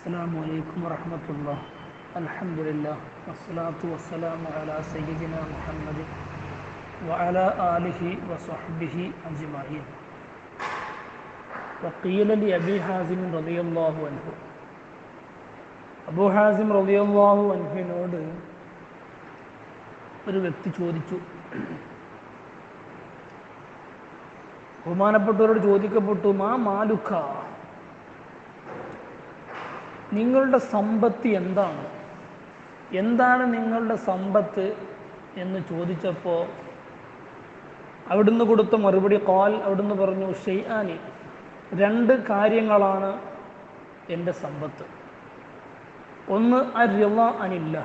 السلام عليكم ورحمة الله الحمد لله والصلاة والسلام على سيدنا محمد وعلى آله وصحبه أجمعين وقيل لأبي حازم رضي الله عنه അബൂ ഹാസിം റളിയല്ലാഹു അൻഹുവിനോട് ഒരു വ്യക്തി ചോദിച്ചു ബഹുമാനപ്പെട്ടവരോട് ചോദിക്കപ്പെട്ടു മാ മാലുക്ക നിങ്ങളുടെ സമ്പത്ത് എന്താണ് എന്താണ് നിങ്ങളുടെ സമ്പത്ത് എന്ന് ചോദിച്ചപ്പോൾ അവിടുന്ന് കൊടുത്ത മറുപടി കോൽ അവിടുന്ന് പറഞ്ഞു ഷെയ്യാനി രണ്ട് കാര്യങ്ങളാണ് എൻ്റെ സമ്പത്ത് ഒന്ന് അരിള അനില്ല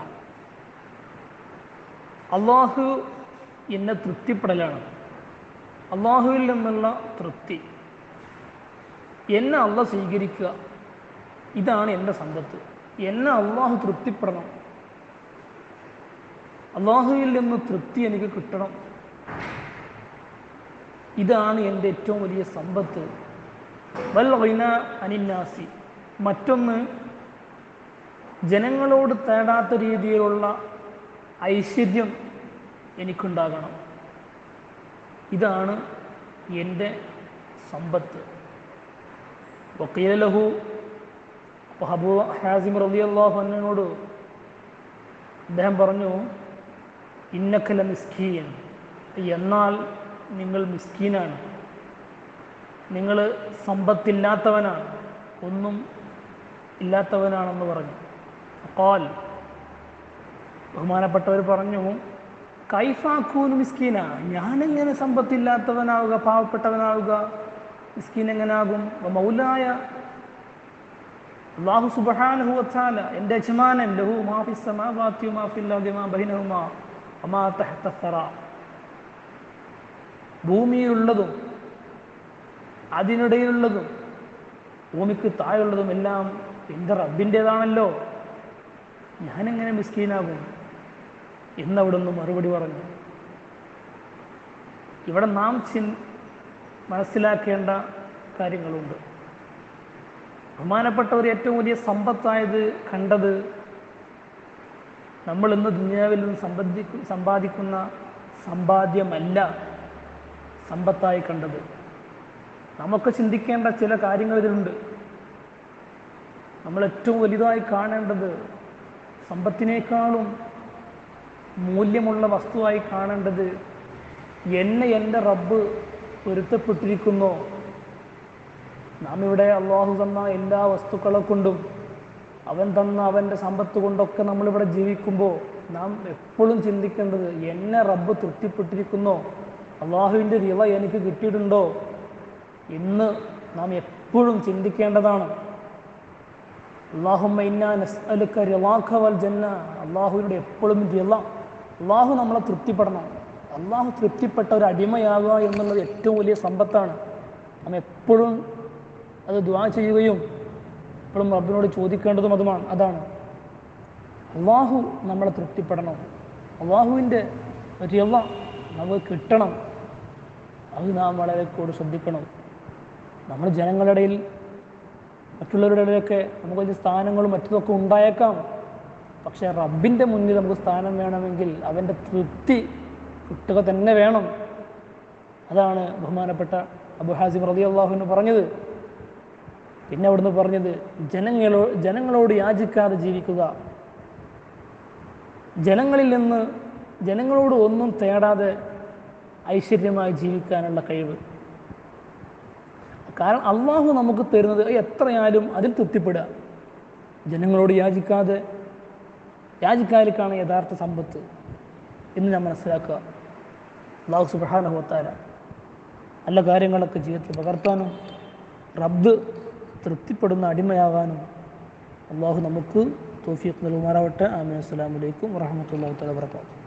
അള്ളാഹു എന്നെ തൃപ്തിപ്പെടലാണ് അള്ളാഹുവിൽ നിന്നുള്ള തൃപ്തി എന്നെ അള്ള സ്വീകരിക്കുക ഇതാണ് എൻ്റെ സമ്പത്ത് എന്നെ അള്ളാഹു തൃപ്തിപ്പെടണം അള്ളാഹുവിൽ നിന്ന് തൃപ്തി എനിക്ക് കിട്ടണം ഇതാണ് എൻ്റെ ഏറ്റവും വലിയ സമ്പത്ത് വൽ വൈന അനിന്നാസി മറ്റൊന്ന് ജനങ്ങളോട് തേടാത്ത രീതിയിലുള്ള ഐശ്വര്യം എനിക്കുണ്ടാകണം ഇതാണ് എൻ്റെ സമ്പത്ത് വക്കീലഹു ഹബു ഹാസിം റബി അള്ളാഹു അന്നോട് അദ്ദേഹം പറഞ്ഞു ഇന്നക്കല മിസ്കീൻ എന്നാൽ നിങ്ങൾ മിസ്കീനാണ് നിങ്ങൾ സമ്പത്തില്ലാത്തവനാണ് ഒന്നും ഇല്ലാത്തവനാണെന്ന് പറഞ്ഞു കോൽ ബഹുമാനപ്പെട്ടവർ പറഞ്ഞു കൈഫാക്കൂന് മിസ്കീന ഞാനെങ്ങനെ സമ്പത്തില്ലാത്തവനാവുക പാവപ്പെട്ടവനാവുക മിസ്കീൻ എങ്ങനാകും മൗലായ അള്ളാഹു സുബഹാനഹു വച്ചാല എൻ്റെ യജമാനൻ ലഹു മാഫി സമാവാത്യു മാഫില്ലാതെ മാ ബഹിനഹുമാ അമാ തഹത്തറ ഭൂമിയിലുള്ളതും അതിനിടയിലുള്ളതും ഭൂമിക്ക് താഴെയുള്ളതും എല്ലാം എൻ്റെ റബ്ബിൻ്റേതാണല്ലോ ഞാനെങ്ങനെ മിസ്കീനാകും എന്നവിടുന്ന് മറുപടി പറഞ്ഞു ഇവിടെ നാം ചിൻ മനസ്സിലാക്കേണ്ട കാര്യങ്ങളുണ്ട് ബഹുമാനപ്പെട്ടവർ ഏറ്റവും വലിയ സമ്പത്തായത് കണ്ടത് നമ്മൾ ഇന്ന് ദുനിയാവിൽ നിന്ന് സമ്പാദിക്കു സമ്പാദിക്കുന്ന സമ്പാദ്യമല്ല സമ്പത്തായി കണ്ടത് നമുക്ക് ചിന്തിക്കേണ്ട ചില കാര്യങ്ങൾ ഇതിലുണ്ട് നമ്മൾ ഏറ്റവും വലുതായി കാണേണ്ടത് സമ്പത്തിനേക്കാളും മൂല്യമുള്ള വസ്തുവായി കാണേണ്ടത് എന്നെ എൻ്റെ റബ്ബ് പൊരുത്തപ്പെട്ടിരിക്കുന്നോ നാം ഇവിടെ അള്ളാഹു തന്ന എല്ലാ വസ്തുക്കളെ കൊണ്ടും അവൻ തന്ന അവൻ്റെ സമ്പത്ത് കൊണ്ടൊക്കെ നമ്മളിവിടെ ജീവിക്കുമ്പോൾ നാം എപ്പോഴും ചിന്തിക്കേണ്ടത് എന്നെ റബ്ബ് തൃപ്തിപ്പെട്ടിരിക്കുന്നോ അള്ളാഹുവിൻ്റെ റിവ എനിക്ക് കിട്ടിയിട്ടുണ്ടോ എന്ന് നാം എപ്പോഴും ചിന്തിക്കേണ്ടതാണ് അള്ളാഹുമ്മ ഇന്നാ നസ്അലുക്ക റിളാഖ വൽ ജന്ന അള്ളാഹുവിനോട് എപ്പോഴും റിള അള്ളാഹു നമ്മളെ തൃപ്തിപ്പെടണം അള്ളാഹു തൃപ്തിപ്പെട്ട ഒരു അടിമയാകുക എന്നുള്ളത് ഏറ്റവും വലിയ സമ്പത്താണ് നാം എപ്പോഴും അത് ദ്വാ ചെയ്യുകയും എപ്പോഴും റബ്ബിനോട് ചോദിക്കേണ്ടതും അതുമാണ് അതാണ് അള്ളാഹു നമ്മളെ തൃപ്തിപ്പെടണം അള്ളാഹുവിൻ്റെ റിള നമുക്ക് കിട്ടണം അത് നാം വളരെ കൂടി ശ്രദ്ധിക്കണം നമ്മൾ ജനങ്ങളുടെ ഇടയിൽ മറ്റുള്ളവരുടെ ഇടയിലൊക്കെ നമുക്ക് വലിയ സ്ഥാനങ്ങളും മറ്റതൊക്കെ ഉണ്ടായേക്കാം പക്ഷേ റബ്ബിൻ്റെ മുന്നിൽ നമുക്ക് സ്ഥാനം വേണമെങ്കിൽ അവൻ്റെ തൃപ്തി കിട്ടുക തന്നെ വേണം അതാണ് ബഹുമാനപ്പെട്ട അബു ഹാസിം റതി അള്ളാഹുവിന് പറഞ്ഞത് പിന്നെ അവിടുന്ന് പറഞ്ഞത് ജനങ്ങളോ ജനങ്ങളോട് യാചിക്കാതെ ജീവിക്കുക ജനങ്ങളിൽ നിന്ന് ജനങ്ങളോട് ഒന്നും തേടാതെ ഐശ്വര്യമായി ജീവിക്കാനുള്ള കഴിവ് കാരണം അള്ളാഹു നമുക്ക് തരുന്നത് എത്രയായാലും അതിൽ തൃപ്തിപ്പെടുക ജനങ്ങളോട് യാചിക്കാതെ യാചിക്കാലിക്കാണ് യഥാർത്ഥ സമ്പത്ത് എന്ന് ഞാൻ മനസ്സിലാക്കുക അള്ളാഹു സുബാനഹോത്താര നല്ല കാര്യങ്ങളൊക്കെ ജീവിതത്തിൽ പകർത്താനും റബ്ബ് തൃപ്തിപ്പെടുന്ന അടിമയാകാനും അള്ളാഹു നമുക്ക് തോഫീഖ് നൽകുമാറാവട്ടെ ആമീൻ അസ്സാം വലൈക്കും വാഹമത്തല്ലാ വാ